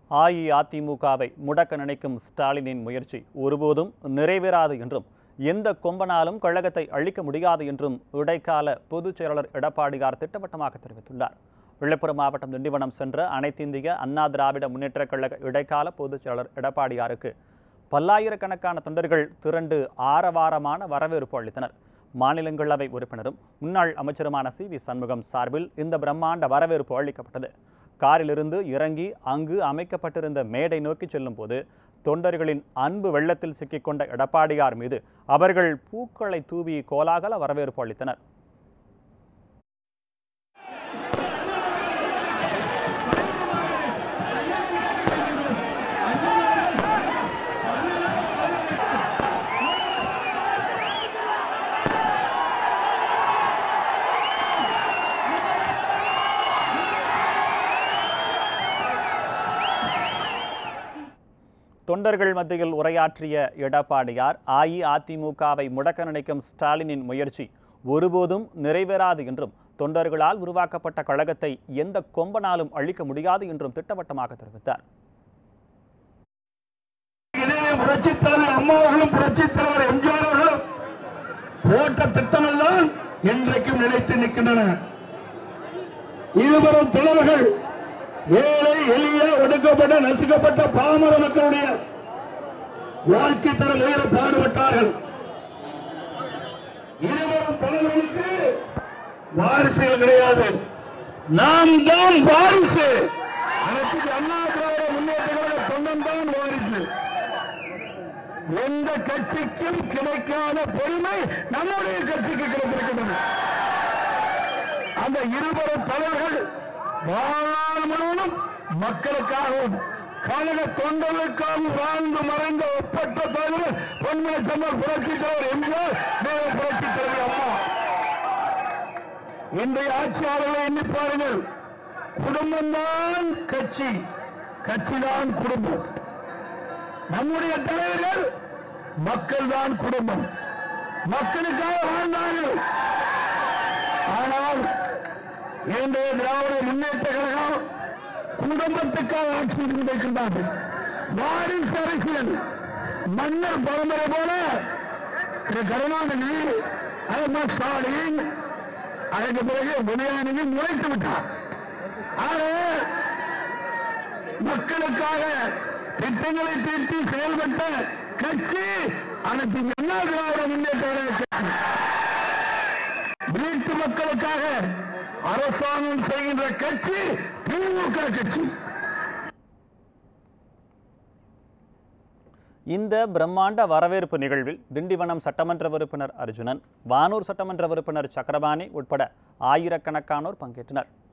அஇஅதிமுகவை முடக்க நினைக்கும் ஸ்டாலினின் முயற்சி ஒருபோதும் நிறைவேறாது என்றும் எந்த கொம்பனாலும் கழகத்தை அழிக்க முடியாது என்றும் இடைக்கால பொதுச் செயலாளர் எடப்பாடியார் திட்டவட்டமாக தெரிவித்துள்ளார் விழுப்புரம் மாவட்டம் திண்டிவனம் சென்ற அனைத்திந்திய அண்ணா திராவிட முன்னேற்றக் கழக இடைக்கால பொதுச் செயலாளர் எடப்பாடியாருக்கு பல்லாயிரக்கணக்கான தொண்டர்கள் திரண்டு ஆரவாரமான வரவேற்பு அளித்தனர் மாநிலங்களவை உறுப்பினரும் முன்னாள் அமைச்சருமான சி வி சண்முகம் சார்பில் இந்த பிரம்மாண்ட வரவேற்பு அளிக்கப்பட்டது காரிலிருந்து இறங்கி அங்கு அமைக்கப்பட்டிருந்த மேடை நோக்கி செல்லும் போது தொண்டர்களின் அன்பு வெள்ளத்தில் சிக்கிக்கொண்ட எடப்பாடியார் மீது அவர்கள் பூக்களை தூவி கோலாகல வரவேற்பு அளித்தனர் தொண்டர்கள் மத்தியில் உரையாற்றிய எடப்பாடியார் அஇஅதிமுகவை முடக்க நினைக்கும் ஸ்டாலினின் முயற்சி ஒருபோதும் நிறைவேறாது என்றும் தொண்டர்களால் உருவாக்கப்பட்ட கழகத்தை எந்த கொம்பனாலும் அழிக்க முடியாது என்றும் திட்டவட்டமாக தெரிவித்தார் இதே புரட்சித் தலைவர் அம்மாவர்களும் புரட்சித் தலைவர் எம்ஜிஆர் அவர்களும் போட்ட திட்டமெல்லாம் இன்றைக்கும் நிலைத்து நிற்கின்றன இருவரும் தலைவர்கள் ஏழை எளிய ஒடுக்கப்பட்ட நசுக்கப்பட்ட பாமர மக்களுடைய வாழ்க்கை தரம் உயர பாடுபட்டார்கள் இருவரும் தலைவர்களுக்கு வாரிசுகள் கிடையாது நாம் தான் வாரிசு அனைத்து அண்ணா திராவிட முன்னேற்ற கழக சொந்தம் தான் வாரிசு எந்த கட்சிக்கும் கிடைக்காத பெருமை நம்முடைய கட்சிக்கு கிடைத்திருக்கின்றன அந்த இருவரும் தலைவர்கள் வாழ்நாள் முழுவதும் மக்களுக்காகவும் கழக தொண்டர்களுக்காகவும் வாழ்ந்து மறைந்த ஒப்பற்ற தலைவர் பொன்மலை செம்மல் புரட்சி தலைவர் எம்ஜிஆர் மேலும் புரட்சி தலைவர் அம்மா இன்றைய ஆட்சியாளர்களை எண்ணி பாருங்கள் குடும்பம்தான் கட்சி கட்சிதான் குடும்பம் நம்முடைய தலைவர்கள் மக்கள் தான் குடும்பம் மக்களுக்காக வாழ்ந்தார்கள் ஆனால் இன்றைய திராவிட முன்னேற்ற கழகம் குடும்பத்துக்காக ஆட்சி செய்து கொண்டிருக்கின்றார்கள் வாரிசு அரசியல் மன்னர் பரம்பரை போல திரு கருணாநிதி அதற்கு ஸ்டாலின் அதற்கு பிறகு உதயநிதி நுழைத்து விட்டார் ஆக மக்களுக்காக திட்டங்களை தீட்டி செயல்பட்ட கட்சி அனைத்து அண்ணா திராவிட முன்னேற்ற கழக கட்சி வீட்டு மக்களுக்காக அரசாங்கம் செய்கின்ற கட்சி திமுக கட்சி இந்த பிரம்மாண்ட வரவேற்பு நிகழ்வில் திண்டிவனம் சட்டமன்ற உறுப்பினர் அர்ஜுனன் வானூர் சட்டமன்ற உறுப்பினர் சக்கரபாணி உட்பட ஆயிரக்கணக்கானோர் பங்கேற்றனர்